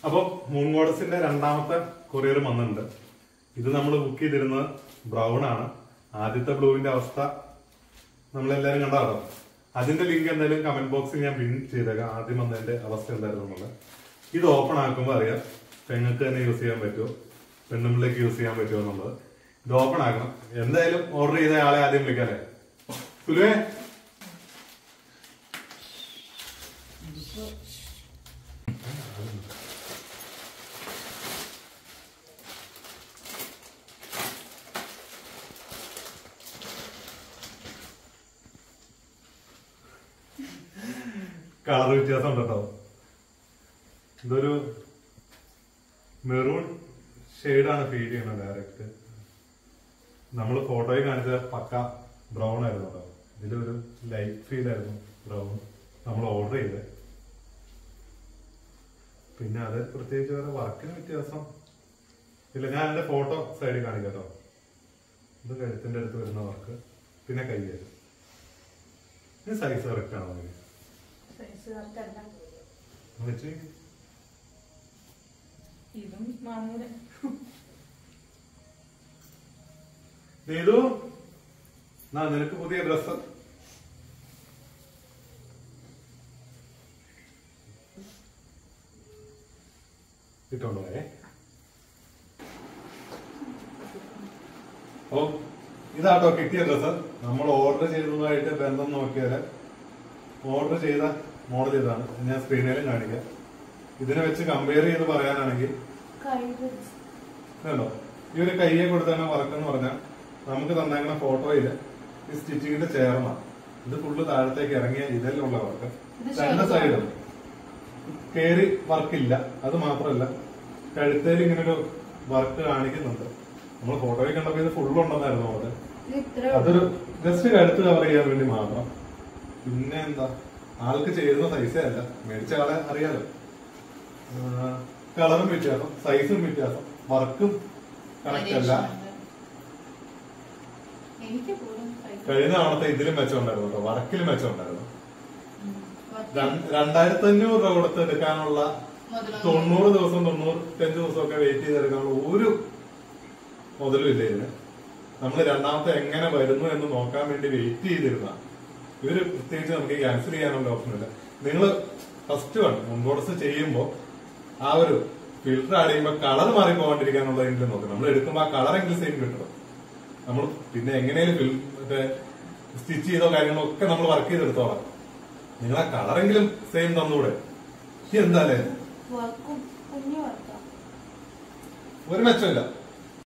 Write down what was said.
അപ്പൊ മൂൺ ഗോഡസിന്റെ രണ്ടാമത്തെ കൊറിയർ വന്നിട്ടുണ്ട് ഇത് നമ്മൾ ബുക്ക് ചെയ്തിരുന്നത് ബ്രൗൺ ആണ് ആദ്യത്തെ ബ്ലൂവിന്റെ അവസ്ഥ നമ്മളെല്ലാരും കണ്ടാറോ അതിന്റെ ലിങ്ക് എന്തായാലും കമന്റ് ബോക്സിൽ ഞാൻ പിൻ ചെയ്തേക്കാം ആദ്യം വന്നതിന്റെ അവസ്ഥ എന്തായിരുന്നു എന്നുള്ളത് ഇത് ഓപ്പൺ ആക്കുമ്പോൾ അറിയാം പെങ്ങൾക്ക് തന്നെ യൂസ് ചെയ്യാൻ പറ്റുമോ പെണ്ണുമ്പിലേക്ക് യൂസ് ചെയ്യാൻ പറ്റുമോ എന്നുള്ളത് ഇത് ഓപ്പൺ ആക്കണം എന്തായാലും ഓർഡർ ചെയ്ത ആളെ ആദ്യം വിളിക്കാല്ലേ സുലുവേ കളർ വ്യത്യാസം ഉണ്ട് കേട്ടോ ഇതൊരു മെറൂൺ ഷെയ്ഡാണ് ഫീഡ് ചെയ്യണത് ഡയറക്റ്റ് നമ്മൾ ഫോട്ടോയിൽ കാണിച്ച പക്ക ബ്രൗൺ ആയിരുന്നു കേട്ടോ ഇതിലൊരു ലൈറ്റ് ഫീൽ ആയിരുന്നു ബ്രൗൺ നമ്മൾ ഓർഡർ ചെയ്തത് പിന്നെ അത് പ്രത്യേകിച്ച് വേറെ വർക്കിന് വ്യത്യാസം ഇല്ല ഞാൻ എന്റെ ഫോട്ടോ സൈഡിൽ കാണിക്കാം കേട്ടോ ഇത് കഴുത്തിന്റെ അടുത്ത് വരുന്ന വർക്ക് പിന്നെ കൈ ഇത് സൈസ് കറക്റ്റ് ആണോ ഇതിന്? സൈസ് കറക്റ്റല്ല ഒന്ന് വെച്ച് നോക്ക്. ഇതും മാമൂല് നീതു നാ നിനക്ക് പുതിയ ഡ്രസ് ഇട്ടോണ്ടോ ഓ ഇതാട്ടോ കിട്ടിയ ഡ്രസ് നമ്മൾ ഓർഡർ ചെയ്തതുമായിട്ട് ബന്ധം നോക്കിയാല് ഓർഡർ ചെയ്ത മോഡൽ ഇതാണ് ഞാൻ സ്ക്രീനിലും കാണിക്കാം ഇതിനെ വെച്ച് കമ്പയർ ചെയ്ത് പറയാനാണെങ്കിൽ കണ്ടോ ഈ ഒരു കയ്യെ കൊടുത്താണ് വർക്ക് എന്ന് പറഞ്ഞാൽ നമുക്ക് തന്നേക്കുന്ന ഫോട്ടോയില് ഈ സ്റ്റിച്ചിങ്ങിന്റെ ചേർന്ന ഇത് ഫുള്ള് താഴത്തേക്ക് ഇറങ്ങിയ ഇതിലുള്ള വർക്ക് ഇത് രണ്ട് സൈഡും കേറി വർക്കില്ല അത് മാത്രമല്ല കഴുത്തേൽ ഇങ്ങനെ ഒരു വർക്ക് കാണിക്കുന്നുണ്ട് നമ്മൾ ഫോട്ടോയിൽ കണ്ടപ്പോ ഇത് ഫുള്ള് ഉണ്ടെന്നായിരുന്നു അവിടെ ഇത് ഇത്ര അതൊരു ജസ്റ്റ് കഴുത്ത് കവർ ചെയ്യാൻ വേണ്ടി മാത്രം പിന്നെ എന്താ ആൾക്ക് ചേരുന്ന സൈസേ അല്ല മേടിച്ച ആളെ അറിയാലോ കളറും വ്യത്യാസം സൈസും വ്യത്യാസം വർക്കും കറക്റ്റ് അല്ല എനിക്ക് പോലും സൈസ് കഴിഞ്ഞ തവണത്തെ ഇതിലും മെച്ചമുണ്ടായിരുന്നു കേട്ടോ വർക്കിലും മെച്ചമുണ്ടായിരുന്നു രണ്ട്- രണ്ടായിരത്തി അഞ്ഞൂറ് രൂപ കൊടുത്ത് എടുക്കാനുള്ള തൊണ്ണൂറ് ദിവസം തൊണ്ണൂറ്റഞ്ച് ദിവസമൊക്കെ വെയിറ്റ് ചെയ്തെടുക്കാനുള്ള ഒരു മുതലും ഇല്ല ഇതിന് നമ്മൾ രണ്ടാമത്തെ എങ്ങനെ വരുന്നു എന്ന് നോക്കാൻ വേണ്ടി വെയിറ്റ് ചെയ്തിരുന്ന ഇവര് പ്രത്യേകിച്ച് നമുക്ക് ക്യാൻസൽ ചെയ്യാനുള്ള ഓപ്ഷൻ ഇല്ല നിങ്ങൾ ഫസ്റ്റ് വൺ മുൻകോടസ് ചെയ്യുമ്പോൾ ആ ഒരു ഫിൽറ്റർ ആഡ് ചെയ്യുമ്പോൾ കളർ മാറി പോകാണ്ടിരിക്കാനുള്ളതെങ്കിലും നോക്കണം നമ്മൾ എടുക്കുമ്പോൾ ആ കളറെങ്കിലും സെയിം കിട്ടണം നമ്മൾ പിന്നെ എങ്ങനെയും ഫിൽ മറ്റേ സ്റ്റിച്ച് ചെയ്തോ കാര്യങ്ങളോ ഒക്കെ നമ്മൾ വർക്ക് ചെയ്തെടുത്തോളാം നിങ്ങൾ ആ കളറെങ്കിലും സെയിം തന്നൂടെ എന്താലേ വർക്കും കുഞ്ഞു വർക്കാം ഒരു മെച്ചമില്ല